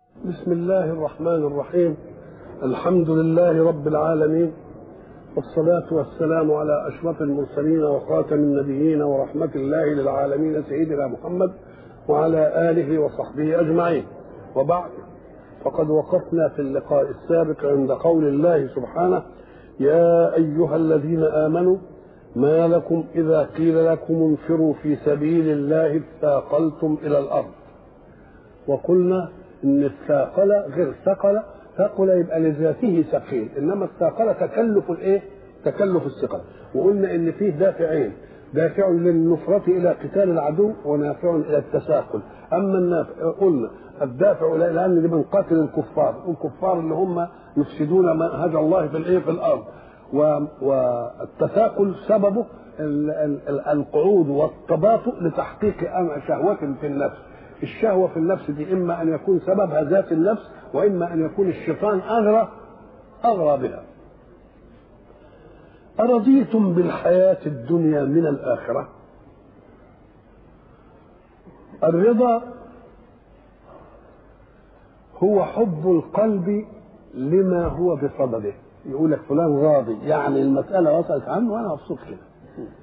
بسم الله الرحمن الرحيم الحمد لله رب العالمين والصلاة والسلام على أشرف المرسلين وخاتم النبيين ورحمة الله للعالمين سيدنا محمد وعلى آله وصحبه أجمعين وبعد فقد وقفنا في اللقاء السابق عند قول الله سبحانه يا أيها الذين آمنوا ما لكم إذا قيل لكم انفروا في سبيل الله اثاقلتم إلى الأرض وقلنا ان الثاقل غير ثقل ثقل يبقى لذاته ثقيل انما الثاقل تكلف الايه تكلف الثقل وقلنا ان فيه دافعين دافع للنفرة إلى قتال العدو ونافع إلى التساقل أما النافع قلنا الدافع لأن دي من قتل الكفار الكفار اللي هم يفسدون منهج الله في الإيه في الأرض والتثاقل سببه القعود والتباطؤ لتحقيق شهوة في النفس الشهوة في النفس دي إما أن يكون سببها ذات النفس وإما أن يكون الشيطان أغرى أغرى بها أرضيتم بالحياة الدنيا من الآخرة الرضا هو حب القلب لما هو بصدده يقول لك فلان راضي يعني المسألة وصلت عنه وأنا مبسوط كده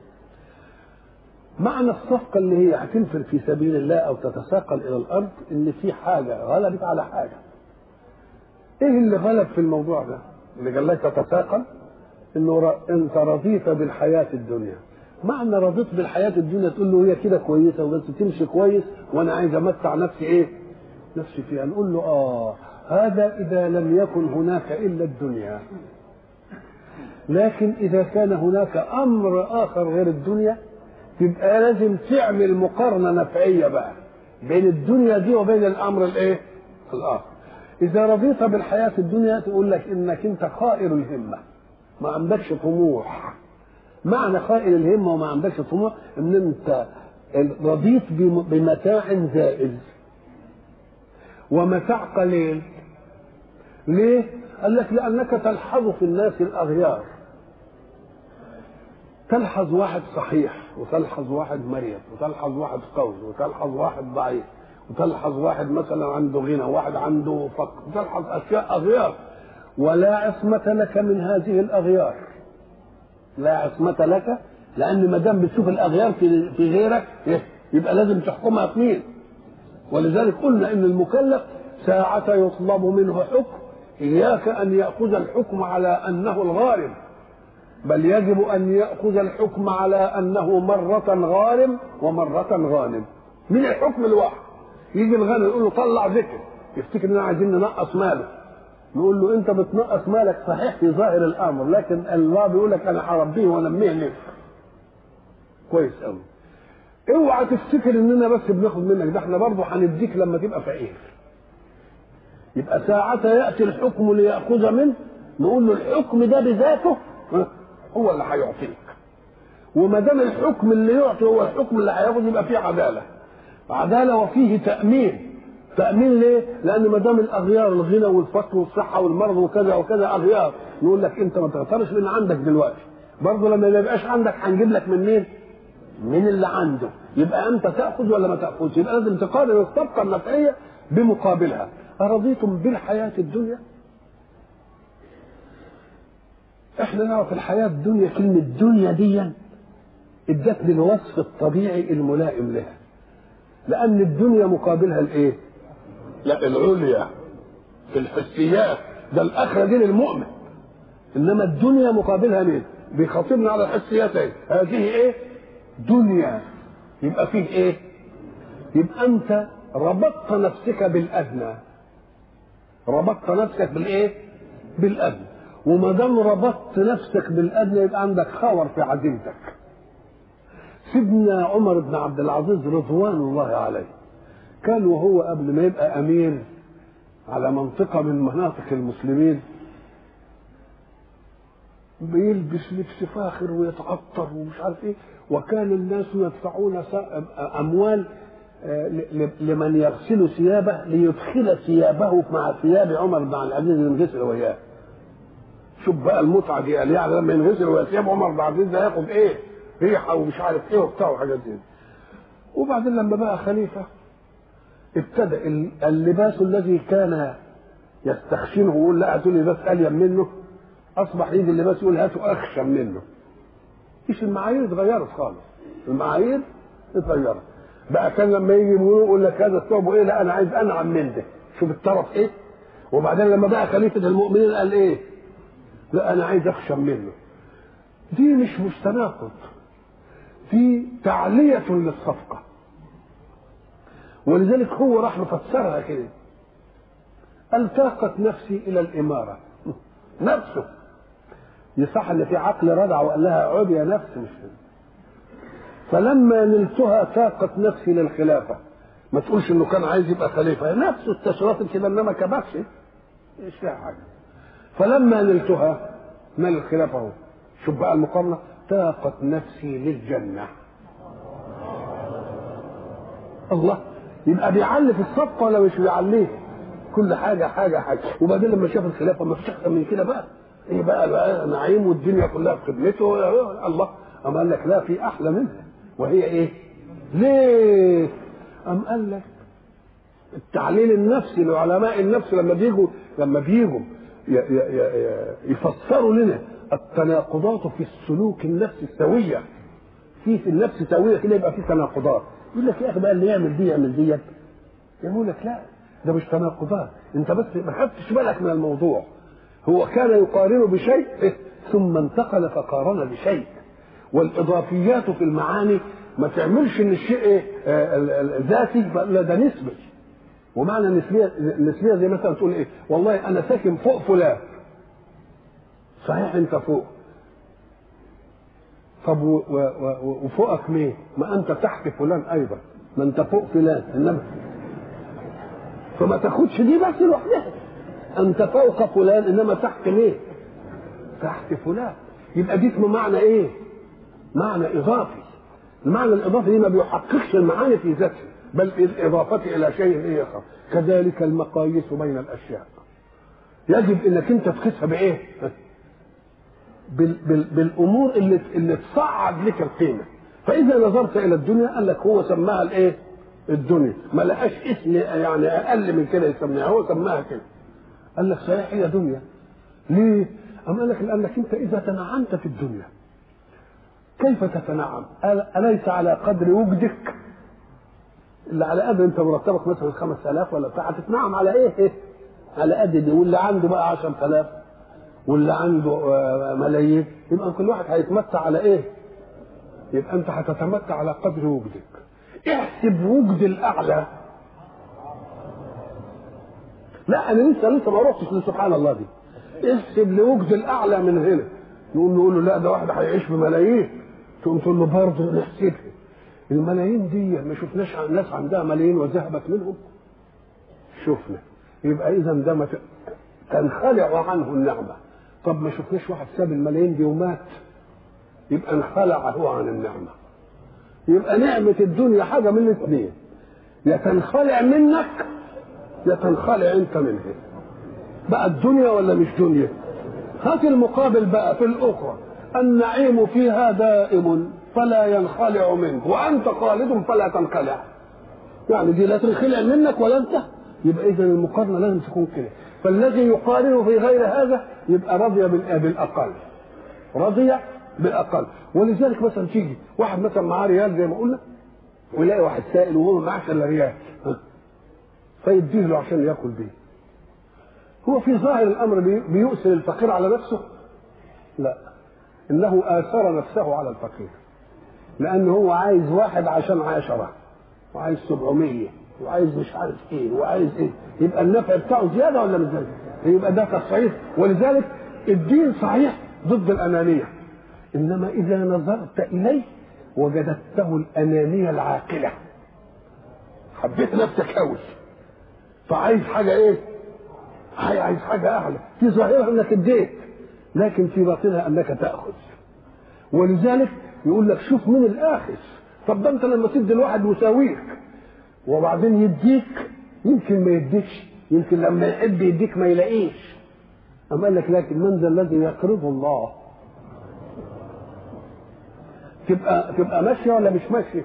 معنى الصفقة اللي هي هتنفر في سبيل الله أو تتساقل إلى الأرض إن في حاجة غلبت على حاجة. إيه اللي غلب في الموضوع ده؟ اللي قال لك تتساقل إنه ر... أنت رضيت بالحياة الدنيا. معنى رضيت بالحياة الدنيا تقول له هي كده كويسة وبس تمشي كويس وأنا عايز أمتع نفسي إيه؟ نفسي فيها نقول له آه هذا إذا لم يكن هناك إلا الدنيا. لكن إذا كان هناك أمر آخر غير الدنيا تبقى لازم تعمل مقارنة نفعية بقى بين الدنيا دي وبين الأمر الإيه؟ الآخر. إذا رضيت بالحياة الدنيا تقول لك إنك أنت خائر الهمة ما عندكش طموح. معنى خائر الهمة وما عندكش طموح إن أنت رضيت بمتاع زائد ومتاع قليل. ليه؟ قال لك لأنك تلحظ في الناس الأغيار. تلحظ واحد صحيح وتلحظ واحد مريض وتلحظ واحد قوي وتلحظ واحد ضعيف وتلحظ واحد مثلا عنده غنى وواحد عنده فقر وتلحظ اشياء اغيار ولا عصمة لك من هذه الاغيار لا عصمة لك لان ما دام بتشوف الاغيار في في غيرك يبقى لازم تحكمها في مين ولذلك قلنا ان المكلف ساعة يطلب منه حكم اياك ان ياخذ الحكم على انه الغالب بل يجب ان ياخذ الحكم على انه مره غارم ومره غانم من الحكم الواحد يجي الغني يقول له طلع ذكر يفتكر اننا عايزين ننقص ماله نقول له انت بتنقص مالك صحيح في ظاهر الامر لكن الله بيقول لك انا هربيه وانميه لك كويس قوي اوعى تفتكر اننا بس بناخد منك ده احنا برضه هنديك لما تبقى فقير يبقى ساعة يأتي الحكم ليأخذ منه نقول له الحكم ده بذاته هو اللي هيعطيك وما دام الحكم اللي يعطي هو الحكم اللي هياخد يبقى فيه عداله عداله وفيه تامين تامين ليه؟ لان ما دام الاغيار الغنى والفقر والصحه والمرض وكذا وكذا اغيار نقول لك انت ما تغترش من عندك دلوقتي برضه لما ما يبقاش عندك هنجيب لك من مين؟ من اللي عنده يبقى انت تاخذ ولا ما تاخذش يبقى لازم تقارن الصفقه النفعيه بمقابلها ارضيتم بالحياه الدنيا احنا نعرف الحياة الدنيا كلمة دنيا دي ادتني الوصف الطبيعي الملائم لها لأن الدنيا مقابلها الإيه؟ لا العليا في الحسيات ده الآخرة دي للمؤمن إنما الدنيا مقابلها مين؟ بيخاطبنا على الحسيات ايه؟ هذه إيه؟ دنيا يبقى فيه إيه؟ يبقى أنت ربطت نفسك بالأدنى ربطت نفسك بالإيه؟ بالأدنى وما دام ربطت نفسك بالادنى يبقى عندك خور في عزيمتك سيدنا عمر بن عبد العزيز رضوان الله عليه كان وهو قبل ما يبقى امير على منطقة من مناطق المسلمين بيلبس لبس فاخر ويتعطر ومش عارف ايه وكان الناس يدفعون اموال لمن يغسل ثيابه ليدخل ثيابه مع ثياب عمر بن عبد العزيز ينغسل وياه شوف بقى المتعه دي قال يعني لما ينغسل ويثياب عمر بن عبد العزيز ده ياخد ايه؟ ريحه ومش عارف ايه وبتاع وحاجات دي. وبعدين لما بقى خليفه ابتدأ اللباس الذي كان يستخشنه ويقول لا هاتوا لي لباس ألين منه أصبح يجي اللباس يقول هاتوا أخشن منه مش المعايير اتغيرت خالص المعايير اتغيرت بقى كان لما يجي يقول لك هذا الثوب ايه لا انا عايز انعم من ده شوف الطرف ايه وبعدين لما بقى خليفه المؤمنين قال ايه لا انا عايز اخشم منه دي مش مش تناقض في تعلية للصفقة ولذلك هو راح مفسرها كده قال تاقت نفسي إلى الإمارة نفسه يصح ان في عقل ردع وقال لها عود يا نفس مش كده فلما نلتها تاقت نفسي للخلافه ما تقولش انه كان عايز يبقى خليفه نفسه استشرت كده انما كبسش مش فيها حاجه فلما نلتها نال الخلافه اهو شوف بقى المقارنه تاقت نفسي للجنه الله يبقى بيعلي في الصفقه ولا مش بيعليه كل حاجه حاجه حاجه وبعدين لما شاف الخلافه ما فيش احسن من كده بقى ايه بقى, بقى نعيم والدنيا كلها في خدمته الله أم قال لك لا في أحلى منها وهي إيه؟ ليه؟ أم قال لك التعليل النفسي لعلماء النفس لما بيجوا لما بيجوا يفسروا لنا التناقضات في السلوك النفسي السوية في في النفس سوية كده يبقى في تناقضات يقول لك يا أخي بقى اللي يعمل دي يعمل ديت يقول لك لا ده مش تناقضات انت بس ما خدتش بالك من الموضوع هو كان يقارن بشيء ثم انتقل فقارن بشيء والاضافيات في المعاني ما تعملش ان الشيء ذاتي لا ده نسبي ومعنى النسبيه النسبيه زي مثلا تقول ايه والله انا ساكن فوق فلان صحيح انت فوق طب وفوقك مين؟ ما انت تحت فلان ايضا ما انت فوق فلان انما فما تاخدش دي بس لوحدها انت فوق فلان انما تحت مين تحت فلان يبقى دي اسمه معنى ايه معنى اضافي المعنى الاضافي دي ما بيحققش المعاني في ذاته بل بالاضافه الى شيء اخر كذلك المقاييس بين الاشياء يجب انك انت تقيسها بايه بال بال بالامور اللي اللي تصعد لك القيمه فاذا نظرت الى الدنيا قال لك هو سماها الايه الدنيا ما لقاش اسم يعني اقل من كده يسميها هو سماها كده قال لك صحيح هي دنيا ليه؟ أم قال لك لأنك أنت إذا تنعمت في الدنيا كيف تتنعم؟ أليس على قدر وجدك؟ اللي على قدر أنت مرتبك مثلا 5000 ولا بتاع هتتنعم على إيه؟ على قد دي واللي عنده بقى 10000 واللي عنده ملايين يبقى كل واحد هيتمتع على إيه؟ يبقى أنت هتتمتع على قدر وجدك. احسب وجد الأعلى لا انا لسه لسه ما رحتش لسبحان الله دي احسب لوجد الاعلى من هنا نقول نقول له لا ده واحد هيعيش بملايين تقوم تقول له برضه نحسبها الملايين دي ما شفناش ناس عندها ملايين وذهبت منهم شفنا يبقى اذا ده ما تنخلع عنه النعمه طب ما شفناش واحد ساب الملايين دي ومات يبقى انخلع هو عن النعمه يبقى نعمه الدنيا حاجه من الاثنين يا تنخلع منك يا تنخلع انت منها بقى الدنيا ولا مش دنيا هات المقابل بقى في الاخرى النعيم فيها دائم فلا ينخلع منه وانت خالد فلا تنخلع يعني دي لا تنخلع منك ولا انت يبقى اذا المقارنه لازم تكون كده فالذي يقارن في غير هذا يبقى رضي بالاقل رضي بالاقل ولذلك مثلا تيجي واحد مثلا معاه ريال زي ما قلنا ويلاقي واحد سائل وهو معاه الا ريال فيديه له عشان ياكل بيه هو في ظاهر الامر بيؤثر الفقير على نفسه لا انه اثر نفسه على الفقير لانه هو عايز واحد عشان عشرة وعايز 700 وعايز مش عارف ايه وعايز ايه يبقى النفع بتاعه زياده ولا مش زياده يبقى ده تصحيح ولذلك الدين صحيح ضد الانانيه انما اذا نظرت اليه وجدته الانانيه العاقله حبيت نفسك قوي فعايز حاجه ايه عايز حاجه اعلى في ظاهرها انك اديت لكن في باطنها انك تاخذ ولذلك يقول لك شوف مين الاخذ طب ده انت لما تدي الواحد مساويك وبعدين يديك يمكن ما يديكش يمكن لما يحب يديك ما يلاقيش أما قال لك لكن من ذا الذي يقرض الله تبقى تبقى ماشيه ولا مش ماشيه؟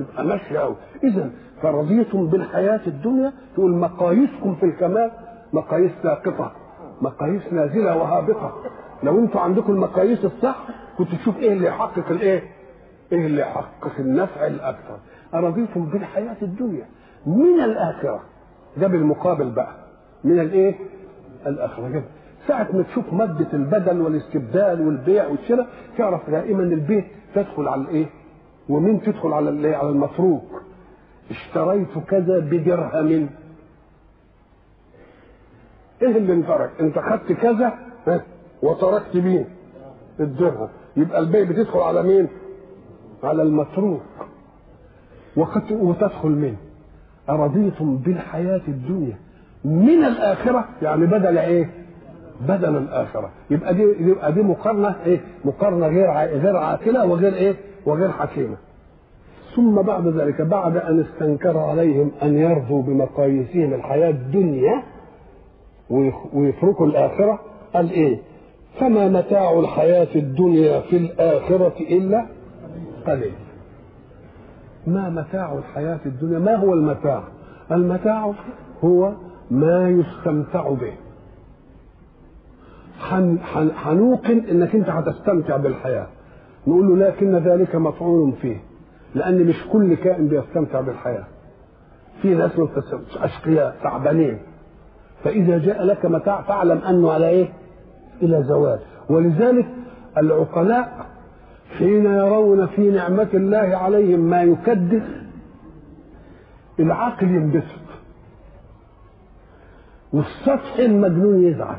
تبقى ماشيه قوي اذا فرضيتم بالحياه الدنيا تقول مقاييسكم في الكمال مقاييس ساقطه مقاييس نازله وهابطه لو انتوا عندكم المقاييس الصح كنت تشوف ايه اللي يحقق الايه ايه اللي يحقق النفع الاكثر ارضيتم بالحياه الدنيا من الاخره ده بالمقابل بقى من الايه الاخره كده ساعة ما تشوف مادة البدل والاستبدال والبيع والشراء تعرف دائما البيت تدخل على الايه؟ ومين تدخل على الايه؟ على المفروق. اشتريت كذا بدرهم. ايه اللي انترك؟ انت خدت كذا ها؟ وتركت مين؟ الدرهم. يبقى البيع بتدخل على مين؟ على المتروك. وقد وتدخل مين؟ أرضيتم بالحياة الدنيا من الآخرة يعني بدل إيه؟ بدل الآخرة يبقى دي يبقى دي مقارنة إيه؟ مقارنة غير ع- غير عاقلة وغير إيه؟ وغير حكيمة. ثم بعد ذلك بعد أن استنكر عليهم أن يرضوا بمقاييسهم الحياة الدنيا ويخ- ويتركوا الآخرة قال إيه؟ فما متاع الحياة الدنيا في الآخرة إلا قليل. ما متاع الحياة الدنيا ما هو المتاع المتاع هو ما يستمتع به حن حن حنوقن انك انت هتستمتع بالحياة نقول له لكن ذلك مفعول فيه لان مش كل كائن بيستمتع بالحياة في ناس ما بتستمتعش، اشقياء تعبانين فاذا جاء لك متاع فاعلم انه على ايه الى زوال ولذلك العقلاء حين يرون في نعمة الله عليهم ما يكدس العقل ينبسط والسطح المجنون يزعل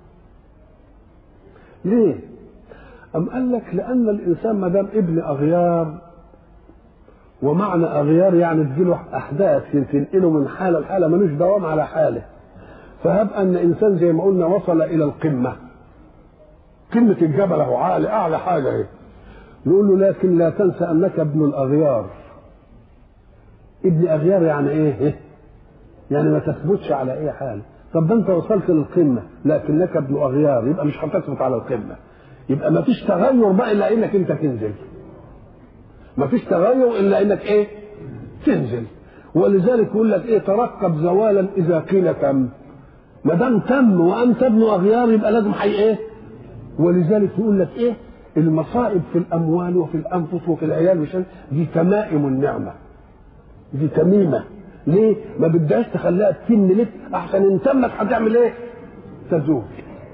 ليه؟ أم قال لك لأن الإنسان ما دام ابن أغيار ومعنى أغيار يعني تجيله أحداث تنقله من حالة لحالة ملوش دوام على حاله فهب أن إنسان زي ما قلنا وصل إلى القمة قمة الجبل أهو عالي أعلى حاجة إيه نقول له لكن لا تنسى انك ابن الاغيار ابن اغيار يعني ايه إيه؟ يعني ما تثبتش على اي حال طب ده انت وصلت للقمه لكنك ابن اغيار يبقى مش هتثبت على القمه يبقى ما فيش تغير بقى الا انك انت تنزل ما فيش تغير الا انك ايه تنزل ولذلك يقول لك ايه ترقب زوالا اذا قيل تم ما دام تم وانت ابن اغيار يبقى لازم حي ايه ولذلك يقول لك ايه المصائب في الاموال وفي الانفس وفي العيال مش دي تمائم النعمه دي تميمه ليه ما بدهاش تخليها تتم لك احسن ان تمت هتعمل ايه تزول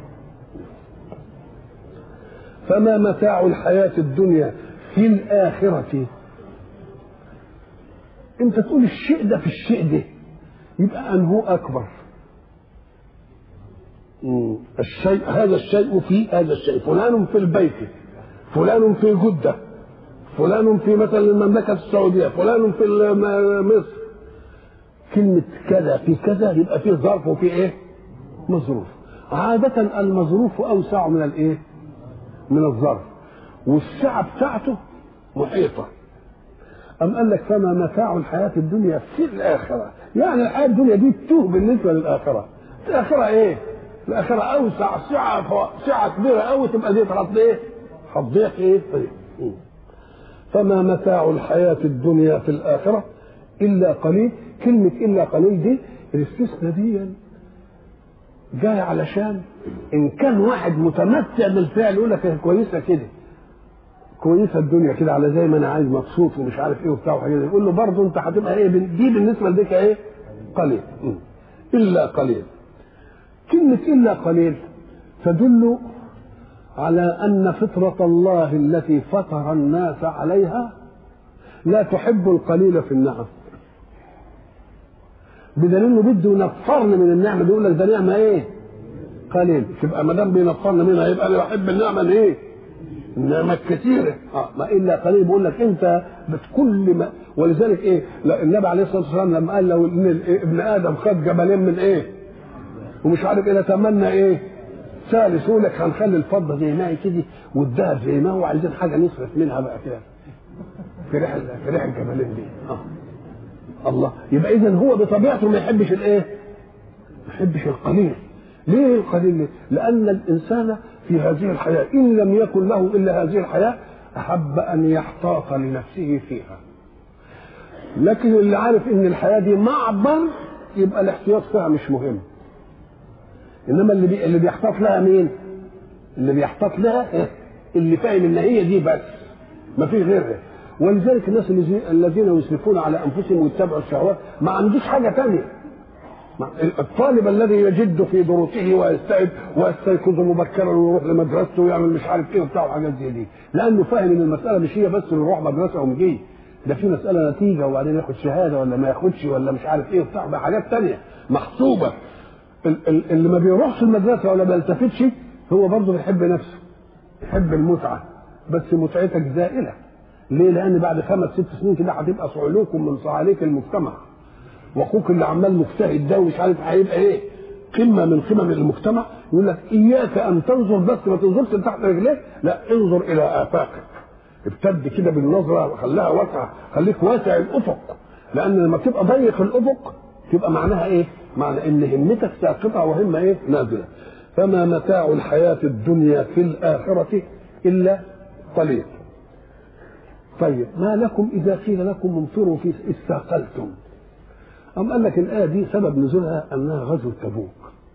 فما متاع الحياه الدنيا في الاخره انت تقول الشيء ده في الشيء ده يبقى انه اكبر مم. الشيء هذا الشيء في هذا الشيء فلان في البيت فلان في جدة فلان في مثلا المملكة السعودية فلان في الم- مصر كلمة كذا في كذا يبقى فيه ظرف وفي ايه مظروف عادة المظروف أوسع من الايه من الظرف والسعة بتاعته محيطة أم قال لك فما متاع الحياة الدنيا في الآخرة يعني الحياة الدنيا دي تتوه بالنسبة للآخرة الآخرة إيه الآخرة أوسع سعة سعة كبيرة أوي تبقى دي تحط إيه هتضيق إيه طيب. فما متاع الحياة الدنيا في الآخرة إلا قليل كلمة إلا قليل دي الاستثناء دي جاي علشان إن كان واحد متمتع بالفعل يقول لك كويسة كده كويسه الدنيا كده على زي ما انا عايز مبسوط ومش عارف ايه وبتاع وحاجات يقول له برضه انت هتبقى ايه دي بالنسبه لديك ايه؟ قليل م. الا قليل كلمه الا قليل تدل على ان فطره الله التي فطر الناس عليها لا تحب القليل في النعم بدليل انه بده ينفرني من النعمه بيقول لك ده نعمه ايه؟ قليل يبقى ما دام بينفرني منها يبقى انا بحب النعمه الايه؟ النعمة كثيرة اه ما إلا قليل بيقول لك أنت بكل ما ولذلك إيه لا النبي عليه الصلاة والسلام لما قال لو إن ابن آدم خد جبلين من إيه ومش عارف إيه نتمنى إيه ثالث يقول لك هنخلي الفضة زي ما هي كده والذهب زي ما هو عايزين حاجة نصرف منها بقى كده في ريح في ريح الجبلين دي اه الله يبقى إذا هو بطبيعته ما يحبش الإيه؟ ما يحبش القليل ليه القليل ليه؟ لأن الإنسان في هذه الحياة إن لم يكن له إلا هذه الحياة أحب أن يحتاط لنفسه فيها لكن اللي عارف ان الحياه دي معبر يبقى الاحتياط فيها مش مهم انما اللي بي... اللي بيحتاط لها مين اللي بيحتاط لها إيه؟ اللي فاهم ان هي دي بس ما في غيرها ولذلك الناس اللي- الذين يسرفون على انفسهم ويتبعوا الشهوات ما عندوش حاجه تانية ما- الطالب الذي يجد في دروسه ويستعد ويستيقظ مبكرا ويروح لمدرسته ويعمل مش عارف ايه وبتاع وحاجات زي دي لانه فاهم ان المساله مش هي بس اللي يروح مدرسه ومجي ده في مساله نتيجه وبعدين ياخد شهاده ولا ما ياخدش ولا مش عارف ايه وبتاع ده حاجات تانية محسوبه ال- ال- اللي ما بيروحش المدرسه ولا ما يلتفتش هو برضه بيحب نفسه يحب المتعه بس متعتك زائله ليه؟ لان بعد خمس ست سنين كده هتبقى صعلوكم من صعاليك المجتمع واخوك اللي عمال مجتهد ده ومش عارف هيبقى ايه قمه من قمم المجتمع يقول لك اياك ان تنظر بس ما تنظرش تحت رجليك لا انظر الى افاقك ابتد كده بالنظره خليها واسعه خليك واسع الافق لان لما تبقى ضيق الافق تبقى معناها ايه؟ معنى ان همتك ساقطه وهمه ايه؟ نازله فما متاع الحياه الدنيا في الاخره الا قليل طيب ما لكم اذا قيل لكم انفروا في استثقلتم أم قال لك الآية دي سبب نزولها أنها غزوة تبوك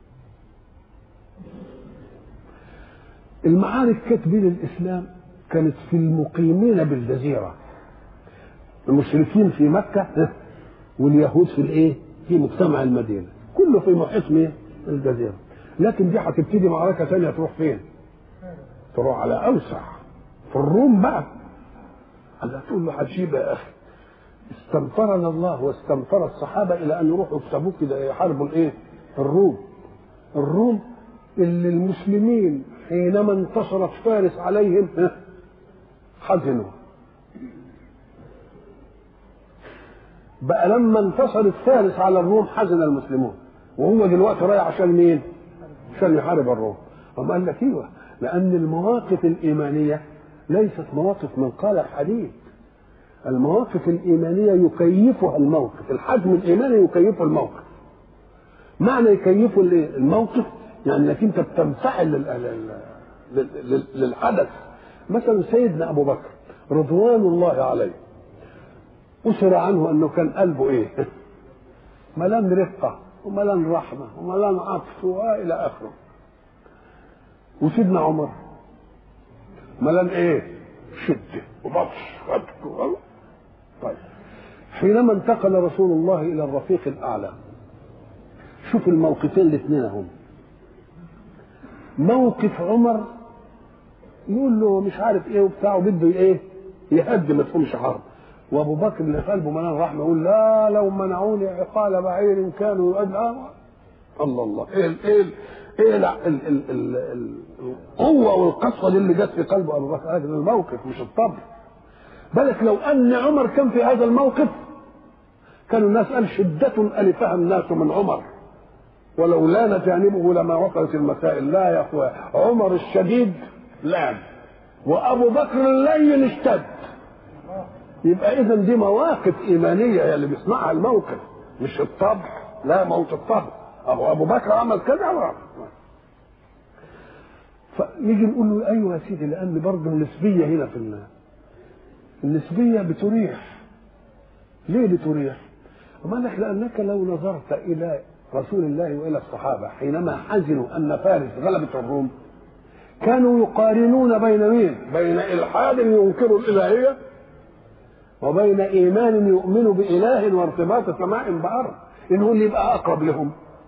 المعارك كانت بين الإسلام كانت في المقيمين بالجزيرة المشركين في مكة واليهود في الإيه؟ في مجتمع المدينة كله في محيط مين؟ الجزيرة لكن دي هتبتدي معركة ثانية تروح فين؟ تروح على أوسع في الروم بقى الله تقول له هتجيب يا أخي استنفرنا الله واستنفر الصحابة إلى أن يروحوا يكسبوه كده يحاربوا الإيه؟ الروم الروم اللي المسلمين حينما انتصرت فارس عليهم ها، حزنوا بقى لما انتصرت فارس على الروم حزن المسلمون وهو دلوقتي رايح عشان مين؟ عشان يحارب الروم أم قال لك ايوه لأن المواقف الإيمانية ليست مواقف من قال الحديث المواقف الإيمانية يكيفها الموقف الحجم الإيماني يكيف الموقف معنى يكيفه الإيه؟ الموقف يعني انك انت بتنفعل لل- لل- لل- لل- للحدث مثلا سيدنا ابو بكر رضوان الله عليه أسر عنه انه كان قلبه ايه ملان رفقه وملان رحمه وملان عطف والى اخره وسيدنا عمر ملان ايه شده وبطش وبطش طيب حينما انتقل رسول الله الى الرفيق الاعلى شوف الموقفين الاثنين هم موقف عمر يقول له مش عارف ايه وبتاع وبده ايه يهدي ما تقومش حرب وابو بكر اللي قلبه ملان رحمه يقول لا لو منعوني عقال بعير كانوا يؤدى الله الله ايه ال ايه ال ايه ال ال ال ال ال القوه والقسوه دي اللي جت في قلب ابو بكر هذا الموقف مش الطبع بالك لو ان عمر كان في هذا الموقف كانوا الناس قال شدة ألفها الناس من عمر ولو لان جانبه لما وصلت المسائل لا يا اخويا عمر الشديد لان وابو بكر اللين اشتد يبقى اذا دي مواقف ايمانيه هي اللي بيصنعها الموقف مش الطبع لا موت الطبع اهو ابو بكر عمل كذا وعمل. فنيجي نقول له ايوه يا سيدي لان برضه النسبيه هنا في الناس النسبيه بتريح ليه بتريح؟ أما لك لأنك لو نظرت إلى رسول الله وإلى الصحابة حينما حزنوا أن فارس غلبت الروم كانوا يقارنون بين مين؟ بين إلحاد ينكر الإلهية وبين إيمان يؤمن بإله وارتباط سماء بأرض إنه اللي يبقى أقرب لهم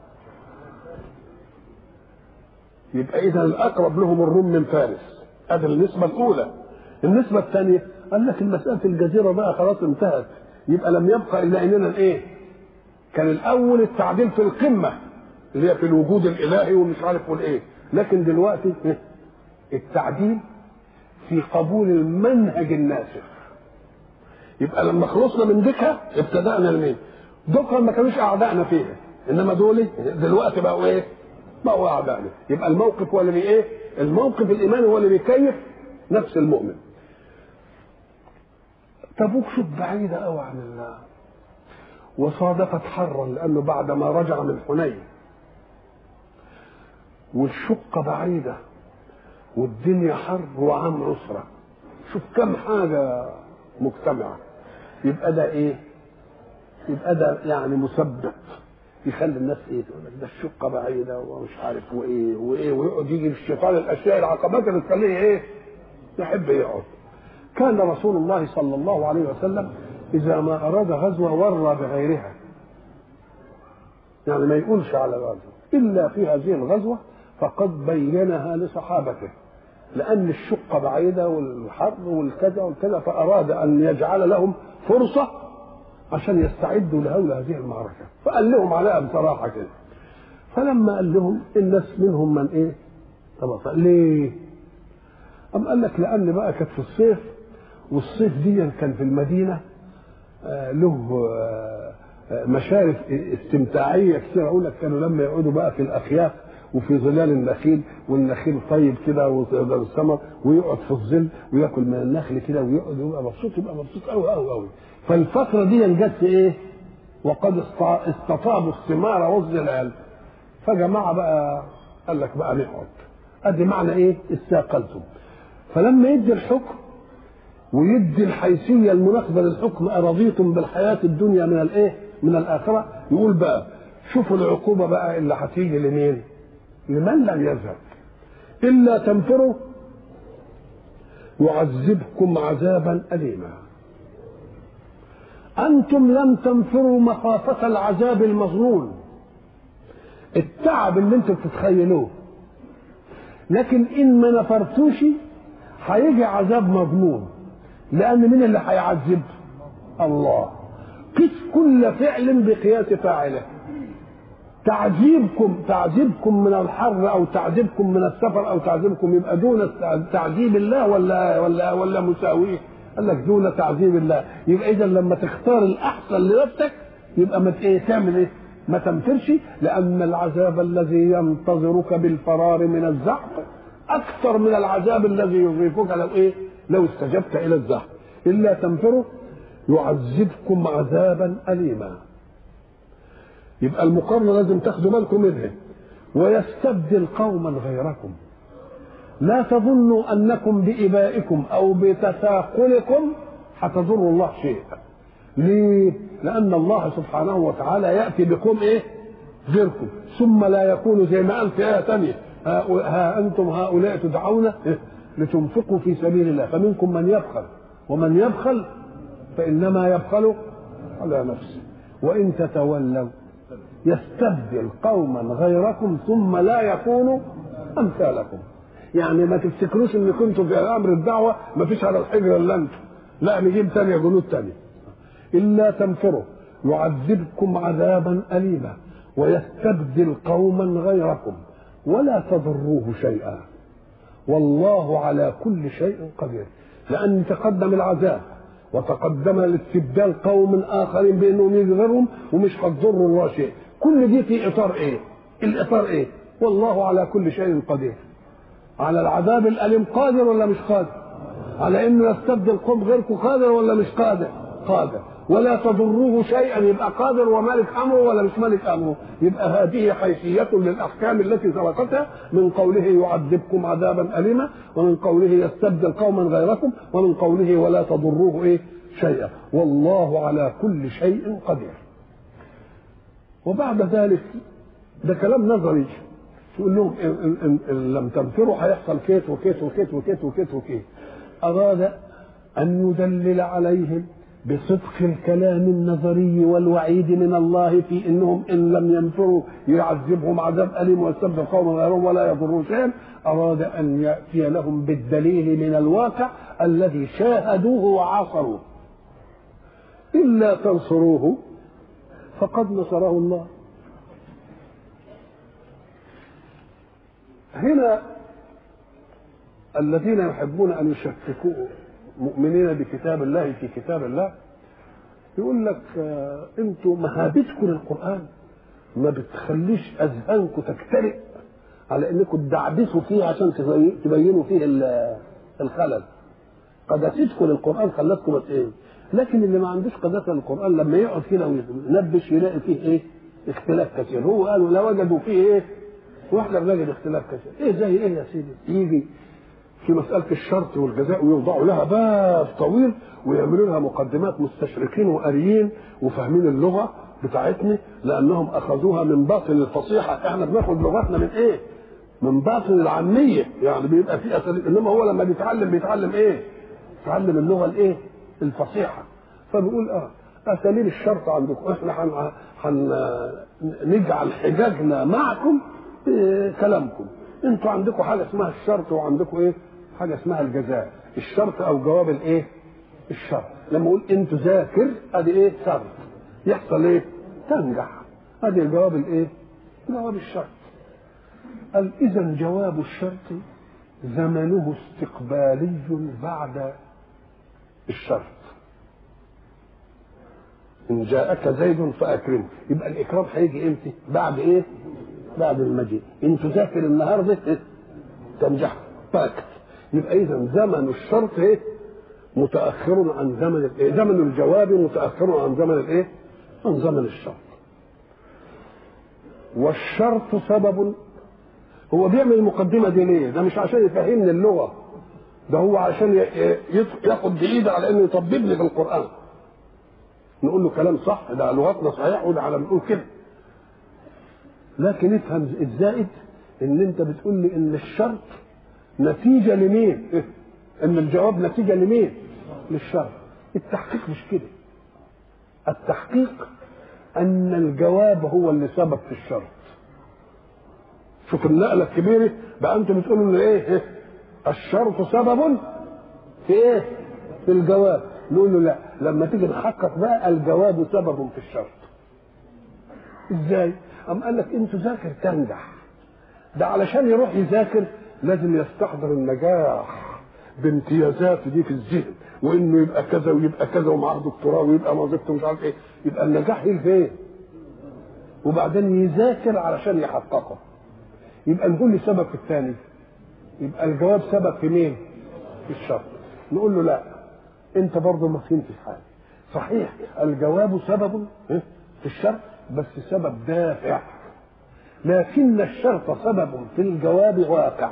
يبقى إذا الأقرب لهم الروم من فارس هذه النسبة الأولى النسبة الثانية قال لك المسألة الجزيرة بقى خلاص انتهت يبقى لم يبقى إلا إننا الإيه؟ كان الأول التعديل في القمة اللي هي في الوجود الإلهي ومش عارف والإيه لكن دلوقتي التعديل في قبول المنهج الناسخ يبقى لما خلصنا من دكة ابتدأنا لمين؟ دكة ما كانوش أعدائنا فيها إنما دول دلوقتي بقوا إيه؟ بقوا أعدائنا يبقى الموقف هو اللي بي إيه؟ الموقف الإيماني هو اللي بيكيف نفس المؤمن تبوك شوف بعيدة قوي عن الله وصادفت حرا لأنه بعد ما رجع من حنين والشقة بعيدة والدنيا حر وعام عسرة شوف كم حاجة مجتمعة يبقى ده ايه يبقى ده يعني مثبت يخلي الناس ايه تقول لك ده الشقه بعيده ومش عارف وايه وايه ويقعد يجي الشيطان الاشياء العقبات اللي تخليه ايه يحب يقعد كان رسول الله صلى الله عليه وسلم اذا ما اراد غزوه ورى بغيرها يعني ما يقولش على غزوه الا في هذه الغزوه فقد بينها لصحابته لان الشقه بعيده والحر والكذا والكذا فاراد ان يجعل لهم فرصه عشان يستعدوا لهول هذه المعركه فقال لهم عليها بصراحه كده فلما قال لهم الناس منهم من ايه طب ليه أم قال لك لأن بقى كانت في الصيف والصيف دي كان في المدينة آه له آه مشارف استمتاعية كثير أقول لك كانوا لما يقعدوا بقى في الأخياف وفي ظلال النخيل والنخيل طيب كده والثمر ويقعد في الظل وياكل من النخل كده ويقعد يبقى مبسوط يبقى مبسوط قوي قوي قوي فالفترة دي جت في ايه؟ وقد استطابوا الثمار والظلال فجماعة بقى قال لك بقى نقعد ادي معنى ايه؟ استاقلتم فلما يدي الحكم ويدي الحيثيه المناسبه للحكم ارضيتم بالحياه الدنيا من الايه؟ من الاخره يقول بقى شوفوا العقوبه بقى اللي هتيجي لمين؟ لمن لم يذهب الا تنفروا يعذبكم عذابا اليما انتم لم تنفروا مخافه العذاب المظنون التعب اللي انتم بتتخيلوه لكن ان ما نفرتوش هيجي عذاب مضمون لان مين اللي هيعذب الله قس كل فعل بقياس فاعله تعذيبكم تعذيبكم من الحر او تعذيبكم من السفر او تعذيبكم يبقى دون تعذيب الله ولا ولا ولا مساويه قال لك دون تعذيب الله يبقى اذا لما تختار الاحسن لنفسك يبقى ما ايه تعمل ايه ما تنفرش لان العذاب الذي ينتظرك بالفرار من الزحف اكثر من العذاب الذي يضيفك لو ايه لو استجبت الى الزحف الا تنفروا يعذبكم عذابا اليما يبقى المقارنه لازم تاخدوا بالكم منها ويستبدل قوما غيركم لا تظنوا انكم بابائكم او بتثاقلكم هتضروا الله شيئا ليه لان الله سبحانه وتعالى ياتي بقوم ايه غيركم ثم لا يكون زي ما قال في ايه ثانيه ها انتم هؤلاء تدعون لتنفقوا في سبيل الله فمنكم من يبخل ومن يبخل فانما يبخل على نفسه وان تتولوا يستبدل قوما غيركم ثم لا يكونوا امثالكم يعني ما تفتكروش ان كنتم في امر الدعوه ما فيش على الحجر الا انتم لا نجيب تانية جنود تانية الا تنفروا يعذبكم عذابا اليما ويستبدل قوما غيركم ولا تضروه شيئا والله على كل شيء قدير لأن تقدم العذاب وتقدم الاستبدال قوم آخرين بأنهم يجبرهم ومش هتضروا الله شيء كل دي في إطار إيه؟ الإطار إيه؟ والله على كل شيء قدير على العذاب الأليم قادر ولا مش قادر؟ على إنه يستبدل قوم غيركم قادر ولا مش قادر؟ قادر ولا تضروه شيئا يبقى قادر ومالك امره ولا مش مالك امره يبقى هذه حيثيه للاحكام التي سبقتها من قوله يعذبكم عذابا اليما ومن قوله يستبدل قوما غيركم ومن قوله ولا تضروه ايه شيئا والله على كل شيء قدير وبعد ذلك ده كلام نظري يقول لهم إن, إن, إن, إن لم تنفروا هيحصل كيت وكيت وكيت وكيت وكيت وكيت أراد أن يدلل عليهم بصدق الكلام النظري والوعيد من الله في انهم ان لم ينفروا يعذبهم عذاب اليم ويستبدل قوما غيرهم ولا يضروا شيئا اراد ان ياتي لهم بالدليل من الواقع الذي شاهدوه وعاصروه الا تنصروه فقد نصره الله هنا الذين يحبون ان يشككوا مؤمنين بكتاب الله في كتاب الله يقول لك آه انتوا مهابتكم للقران ما بتخليش اذهانكم تكترئ على انكم تدعبسوا فيه عشان تبينوا فيه الخلل قداستكم للقران خلتكم ايه لكن اللي ما عندوش قداسه للقران لما يقعد كده وينبش يلاقي فيه ايه اختلاف كثير هو قالوا لا وجدوا فيه ايه واحنا بنجد اختلاف كثير ايه زي ايه يا سيدي يجي في مسألة الشرط والجزاء ويوضعوا لها باب طويل ويعملوا لها مقدمات مستشرقين وقاريين وفاهمين اللغة بتاعتنا لأنهم أخذوها من باطن الفصيحة احنا بناخد لغتنا من إيه؟ من باطن العامية يعني بيبقى في أساليب إنما هو لما بيتعلم بيتعلم إيه؟ يتعلم اللغة الإيه؟ الفصيحة فبيقول اه اساليب الشرط عندكم احنا حن, حن نجعل حجاجنا معكم إيه كلامكم انتوا عندكم حاجه اسمها الشرط وعندكم ايه حاجه اسمها الجزاء الشرط او جواب الايه الشرط لما اقول انت ذاكر ادي ايه شرط يحصل ايه تنجح ادي جواب الايه جواب الشرط قال اذا جواب الشرط زمنه استقبالي بعد الشرط ان جاءك زيد فاكرمه يبقى الاكرام هيجي امتى بعد ايه بعد المجيء ان تذاكر النهارده إيه؟ تنجح باكت يبقى اذا زمن الشرط ايه متاخر عن زمن الايه زمن الجواب متاخر عن زمن الايه عن زمن الشرط والشرط سبب هو بيعمل المقدمه دي ليه ده مش عشان يفهمني اللغه ده هو عشان ياخد بايدي على انه يطببني في القران نقول له كلام صح ده لغتنا صحيح وده على بنقول كده لكن افهم الزائد ان انت بتقول لي ان الشرط نتيجه لمين ان الجواب نتيجه لمين للشرط التحقيق مش كده التحقيق ان الجواب هو اللي سبب في الشرط شوف النقله الكبيره بقى انتم بتقولوا ان ايه الشرط سبب في ايه في الجواب نقول له لا لما تيجي نحقق بقى الجواب سبب في الشرط ازاي أم قال لك انت ذاكر تنجح ده علشان يروح يذاكر لازم يستحضر النجاح بامتيازات دي في الذهن وانه يبقى كذا ويبقى كذا ومعاه دكتوراه ويبقى وظيفته مش عارف ايه يبقى النجاح يجي فين وبعدين يذاكر علشان يحققه يبقى نقول لي سبب في الثاني يبقى الجواب سبب في مين في الشرط نقول له لا انت برضه ما فهمتش حاجه صحيح الجواب سبب في الشرط بس سبب دافع لكن الشرط سبب في الجواب واقع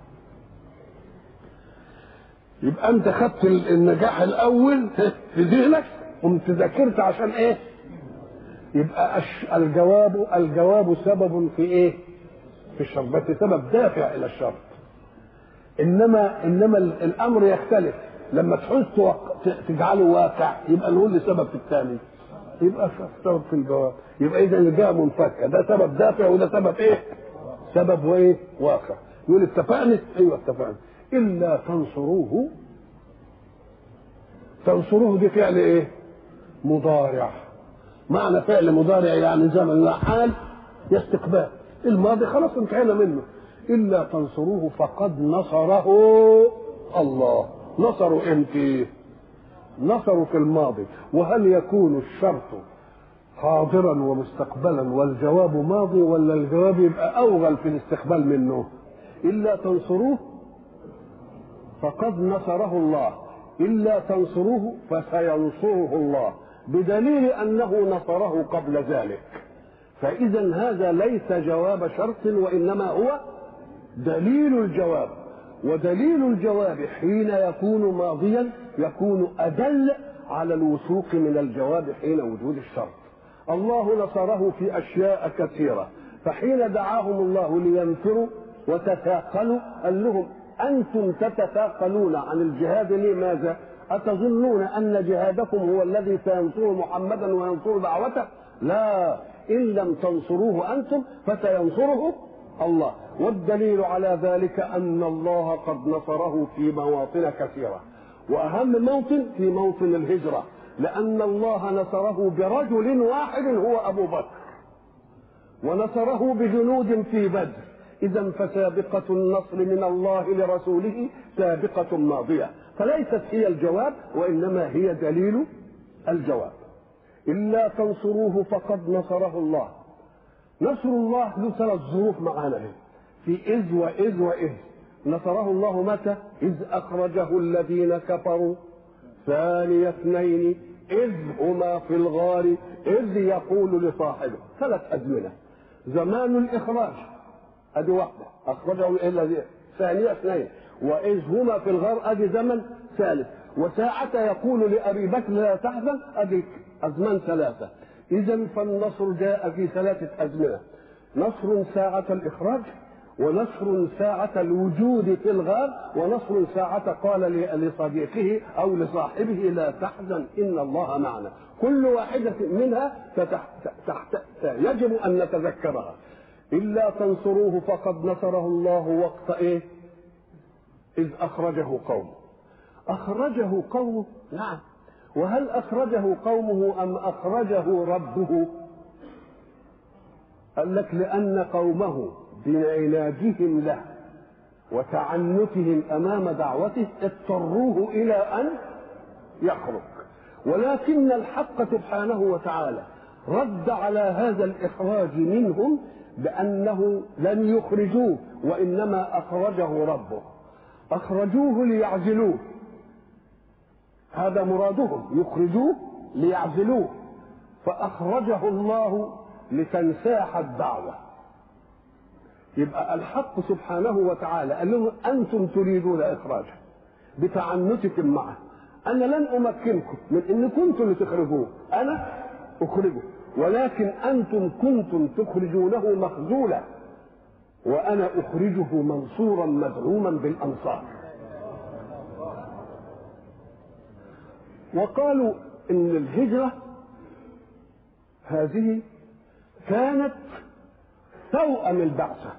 يبقى انت خدت النجاح الاول في ذهنك قمت ذاكرت عشان ايه يبقى الجواب الجواب سبب في ايه في الشرط بس سبب دافع الى الشرط انما انما الامر يختلف لما تحس تجعله واقع يبقى نقول لي سبب في الثاني يبقى سبب في الجواب يبقى اذا الجهه منفكه ده سبب دافع وده سبب ايه؟ سبب وايه؟ واقع يقول اتفقنا؟ ايوه اتفقنا الا تنصروه تنصروه دي فعل ايه؟ مضارع معنى فعل مضارع يعني زمن لا حال يستقبال الماضي خلاص انتهينا منه الا تنصروه فقد نصره الله نصروا امتى نصروا في الماضي وهل يكون الشرط حاضرا ومستقبلا والجواب ماضي ولا الجواب يبقى اوغل في الاستقبال منه الا تنصروه فقد نصره الله الا تنصروه فسينصره الله بدليل انه نصره قبل ذلك فاذا هذا ليس جواب شرط وانما هو دليل الجواب ودليل الجواب حين يكون ماضيا يكون أدل على الوثوق من الجواب حين وجود الشرط الله نصره في أشياء كثيرة فحين دعاهم الله لينفروا وتثاقلوا قال لهم أنتم تتثاقلون عن الجهاد لماذا أتظنون أن جهادكم هو الذي سينصر محمدا وينصر دعوته لا إن لم تنصروه أنتم فسينصره الله والدليل على ذلك أن الله قد نصره في مواطن كثيرة وأهم موطن في موطن الهجرة لأن الله نصره برجل واحد هو أبو بكر ونصره بجنود في بدر إذا فسابقة النصر من الله لرسوله سابقة ماضية فليست هي الجواب وإنما هي دليل الجواب إلا تنصروه فقد نصره الله نصر الله له ثلاث ظروف معانا في إذ وإذ وإذ نصره الله متى إذ أخرجه الذين كفروا ثاني اثنين إذ هما في الغار إذ يقول لصاحبه ثلاث أزمنة زمان الإخراج أدي واحدة أخرجه إلى ثانية اثنين وإذ هما في الغار أدي زمن ثالث وساعة يقول لأبي بكر لا تحزن أدي أزمان ثلاثة إذا فالنصر جاء في ثلاثة أزمنة نصر ساعة الإخراج ونصر ساعة الوجود في الغار ونصر ساعة قال لصديقه أو لصاحبه لا تحزن إن الله معنا كل واحدة منها تحت يجب أن نتذكرها إلا تنصروه فقد نصره الله وقت إيه إذ أخرجه قومه أخرجه قومه نعم وهل أخرجه قومه أم أخرجه ربه قال لك لأن قومه بعنادهم له وتعنتهم امام دعوته اضطروه الى ان يخرج ولكن الحق سبحانه وتعالى رد على هذا الاخراج منهم بانه لم يخرجوه وانما اخرجه ربه اخرجوه ليعزلوه هذا مرادهم يخرجوه ليعزلوه فاخرجه الله لتنساح الدعوه يبقى الحق سبحانه وتعالى قال لهم انتم تريدون اخراجه بتعنتكم معه انا لن امكنكم من ان كنتم اللي تخرجوه انا اخرجه ولكن انتم كنتم تخرجونه مخذولا وانا اخرجه منصورا مدعوما بالانصار وقالوا ان الهجره هذه كانت توأم البعثه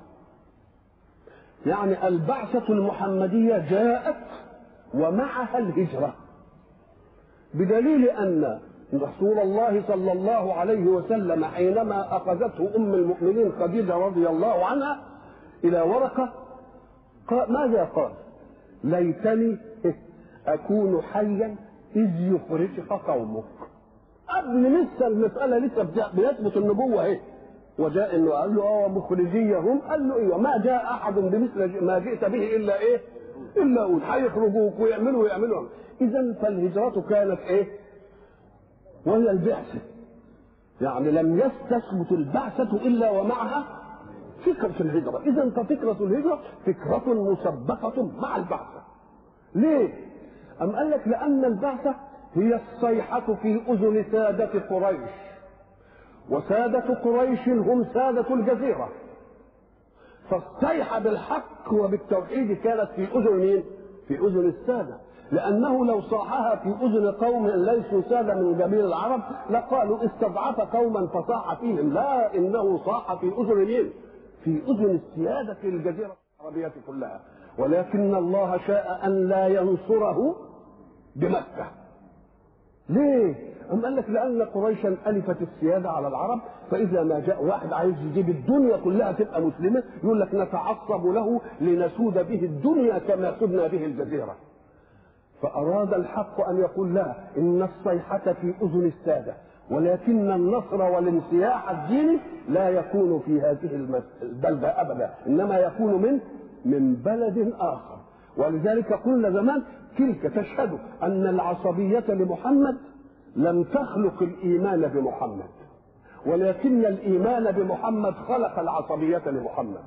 يعني البعثة المحمدية جاءت ومعها الهجرة بدليل أن رسول الله صلى الله عليه وسلم حينما أخذته أم المؤمنين خديجة رضي الله عنها إلى ورقة قال ماذا قال ليتني أكون حيا إذ يخرجك قومك قبل لسه المسألة لسه بيثبت النبوة اهي وجاء انه قال له اه مخرجيهم قال له ايوه ما جاء احد بمثل ما جئت به الا ايه؟ الا قول هيخرجوك ويعملوا ويعملوا اذا فالهجرة كانت ايه؟ وهي البعثة يعني لم يستثبت البعثة الا ومعها فكرة الهجرة اذا ففكرة الهجرة فكرة مسبقة مع البعثة ليه؟ أم قال لك لأن البعثة هي الصيحة في أذن سادة قريش وسادة قريش هم سادة الجزيرة فالصيحة بالحق وبالتوحيد كانت في أذن مين؟ في أذن السادة لأنه لو صاحها في أذن قوم ليسوا سادة من جميع العرب لقالوا استضعف قوما فصاح فيهم لا إنه صاح في أذن مين؟ في أذن السيادة في الجزيرة العربية كلها ولكن الله شاء أن لا ينصره بمكة ليه؟ أم قال لك لأن قريشا ألفت السيادة على العرب فإذا ما جاء واحد عايز يجيب الدنيا كلها تبقى مسلمة يقول لك نتعصب له لنسود به الدنيا كما سدنا به الجزيرة فأراد الحق أن يقول لا إن الصيحة في أذن السادة ولكن النصر والانسياح الديني لا يكون في هذه البلدة أبدا إنما يكون من من بلد آخر ولذلك قلنا زمان تلك تشهد أن العصبية لمحمد لم تخلق الإيمان بمحمد ولكن الإيمان بمحمد خلق العصبية لمحمد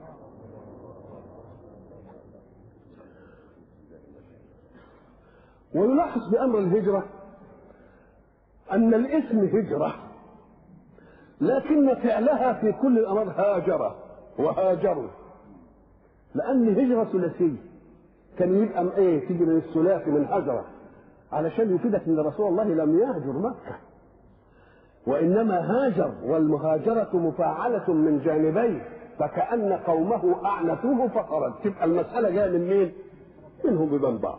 ويلاحظ بأمر الهجرة أن الاسم هجرة لكن فعلها في كل الأمر هاجر وهاجروا لأن هجرة ثلاثية كان يبقى ايه تيجي من الثلاثي من هجرة علشان يفيدك ان رسول الله لم يهجر مكة وإنما هاجر والمهاجرة مفاعلة من جانبين فكأن قومه أعنتوه فخرج تبقى المسألة جاية من مين؟ منهم بمن بعض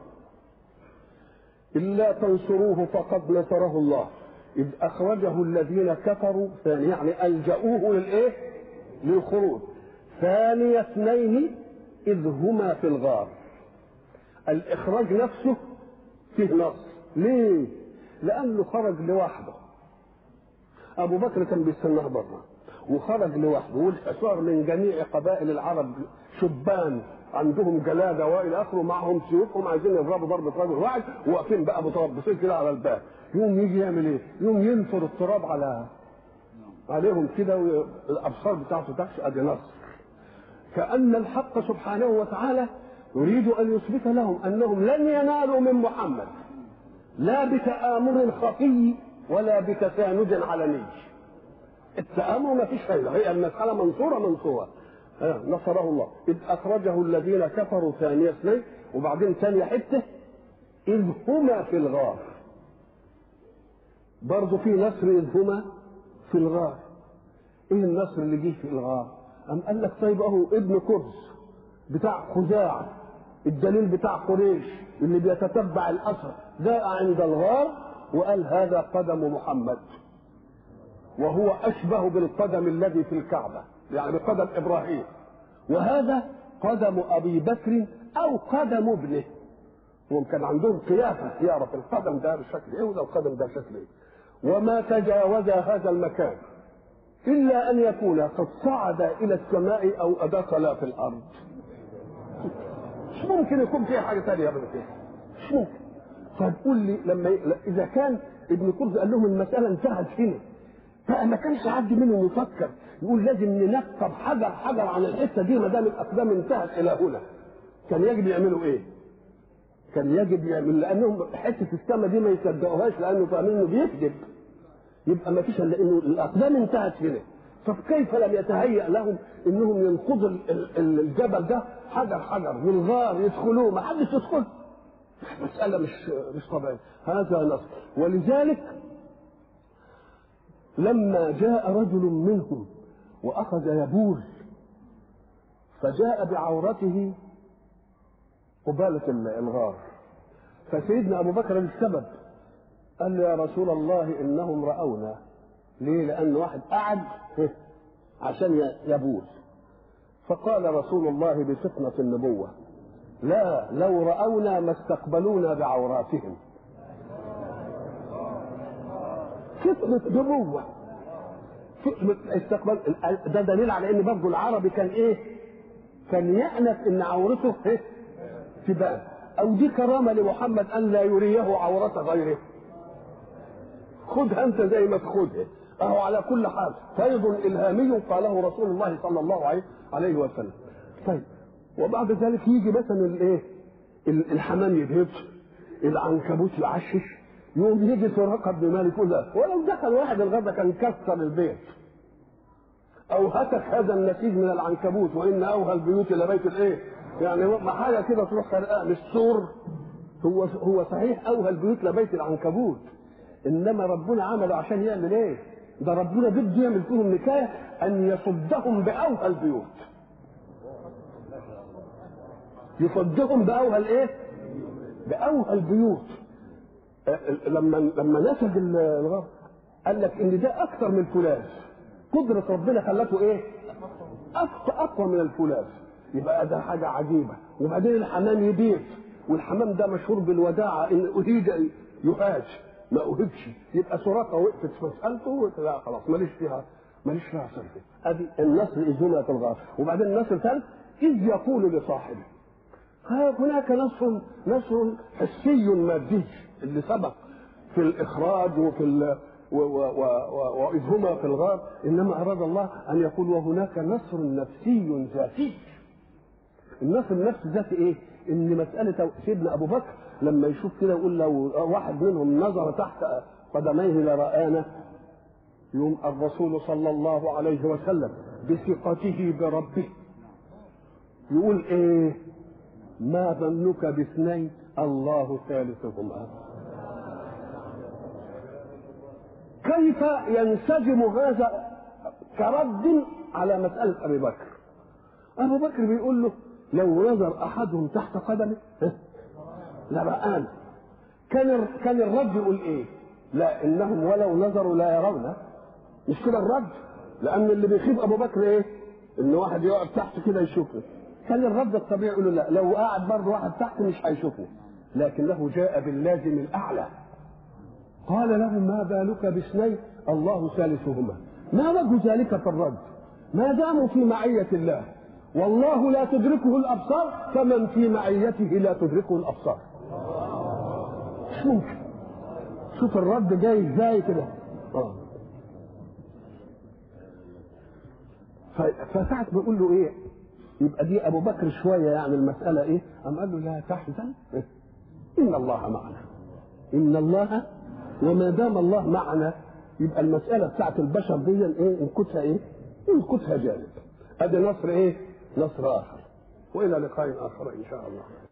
إلا تنصروه فقد نصره الله إذ أخرجه الذين كفروا ثاني يعني ألجأوه للإيه؟ للخروج ثاني اثنين إذ هما في الغار الإخراج نفسه فيه نص ليه؟ لأنه خرج لوحده أبو بكر كان بيستناه بره وخرج لوحده والحصار من جميع قبائل العرب شبان عندهم جلاده والى اخره معهم سيوفهم عايزين يضربوا ضربه رجل واحد وواقفين بقى متربصين كده على الباب يوم يجي يعمل ايه؟ يوم ينفر التراب على عليهم كده والابصار بتاعته تخشى ادي نصر كان الحق سبحانه وتعالى يريد ان يثبت لهم انهم لن ينالوا من محمد لا بتآمر خفي ولا بتساند علني التآمر ما فيش فايدة هي المسألة منصورة منصورة آه نصره الله إذ أخرجه الذين كفروا ثاني اثنين وبعدين ثانية حتة إذ هما في الغار برضه في نصر إذ هما في الغار إيه النصر اللي جه في الغار؟ أم قال لك طيب أهو ابن كرز بتاع خزاعة الدليل بتاع قريش اللي بيتتبع الأثر جاء عند الغار وقال هذا قدم محمد وهو أشبه بالقدم الذي في الكعبة يعني بقدم إبراهيم وهذا قدم أبي بكر أو قدم ابنه هم كان عندهم قياسة يعرف القدم ده بشكل إيه وده القدم ده بشكل إيه وما تجاوز هذا المكان إلا أن يكون قد صعد إلى السماء أو أدخل في الأرض مش ممكن يكون فيها حاجة ثانية من كده مش ممكن طيب قول لي لما ي... إذا كان ابن كرز قال لهم المسألة انتهت هنا بقى ما كانش حد منهم يفكر يقول لازم ننقب حجر حجر عن الحتة دي ما دام الأقدام انتهت إلى هنا كان يجب يعملوا إيه؟ كان يجب يعمل لأنهم حتة السماء دي ما يصدقوهاش لأنه فاهمين إنه بيكذب يبقى ما فيش الا انه الاقدام انتهت هنا طب كيف لم يتهيأ لهم انهم ينقضوا الجبل ده حجر حجر والغار يدخلوه ما حدش يدخل مسألة مش مش طبيعية هذا نصر ولذلك لما جاء رجل منهم وأخذ يبول فجاء بعورته قبالة الغار فسيدنا أبو بكر السبب قال له يا رسول الله انهم راونا ليه لان واحد قعد عشان يبول فقال رسول الله بفطنة النبوة لا لو رأونا ما استقبلونا بعوراتهم فطنة نبوة استقبال ده دليل على ان برضه العربي كان ايه؟ كان يأنف ان عورته ايه؟ تبان او دي كرامة لمحمد ان لا يريه عورة غيره خذها انت زي ما تاخذها اهو على كل حال فيض الهامي قاله رسول الله صلى الله عليه عليه وسلم طيب وبعد ذلك يجي مثلا الايه الحمام يبهت العنكبوت يعشش يوم يجي سراقه بن مالك يقول لا ولو دخل واحد الغدا كان كسر البيت او هتك هذا النسيج من العنكبوت وان اوهى البيوت الى بيت الايه يعني ما حاجه كده تروح خرقاء مش سور هو هو صحيح اوهى البيوت لبيت العنكبوت انما ربنا عمله عشان يعمل ايه ده ربنا بده يعمل فيهم نكايه ان يصدهم باوهى البيوت يصدهم باوهى الايه باوهى البيوت لما لما نسج الغرب قال لك ان ده اكثر من الفولاذ قدرة ربنا خلته ايه اقوى اقوى من الفولاذ يبقى ده حاجة عجيبة وبعدين الحمام يبيت والحمام ده مشهور بالوداعة ان اهيج يهاج ما اهبش يبقى سراقه وقفت في مسالته لا خلاص ماليش فيها ماليش فيها صرفه ادي النصر اذ هنا في الغار وبعدين النصر الثالث اذ يقول لصاحبه هناك نصر نصر حسي مادي اللي سبق في الاخراج وفي ال واذ هما في الغار انما اراد الله ان يقول وهناك نصر نفسي ذاتي النصر النفسي ذاتي ايه؟ ان مساله سيدنا ابو بكر لما يشوف كده يقول لو واحد منهم نظر تحت قدميه لرآنا يوم الرسول صلى الله عليه وسلم بثقته بربه يقول ايه ما ظنك باثنين الله ثالثهما كيف ينسجم هذا كرد على مسألة أبي بكر أبو بكر بيقول له لو نظر أحدهم تحت قدمه لرآنا كان كان الرد يقول ايه؟ لا انهم ولو نظروا لا يرون مش كده الرد لان اللي بيخيب ابو بكر ايه؟ ان واحد يقعد تحت كده يشوفه كان الرد الطبيعي يقول له لا لو قعد برضه واحد تحت مش هيشوفه لكنه جاء باللازم الاعلى قال له ما بالك باثنين الله ثالثهما ما وجه ذلك في الرد ما داموا في معية الله والله لا تدركه الابصار فمن في معيته لا تدركه الابصار مش ممكن شوف الرد جاي ازاي كده اه فساعة بيقول له ايه يبقى دي ابو بكر شويه يعني المساله ايه قام قال له لا تحزن ان الله معنا ان الله وما دام الله معنا يبقى المساله بتاعت البشر دي ايه انكتها ايه انكتها جانب ادي نصر ايه نصر اخر والى لقاء اخر ان شاء الله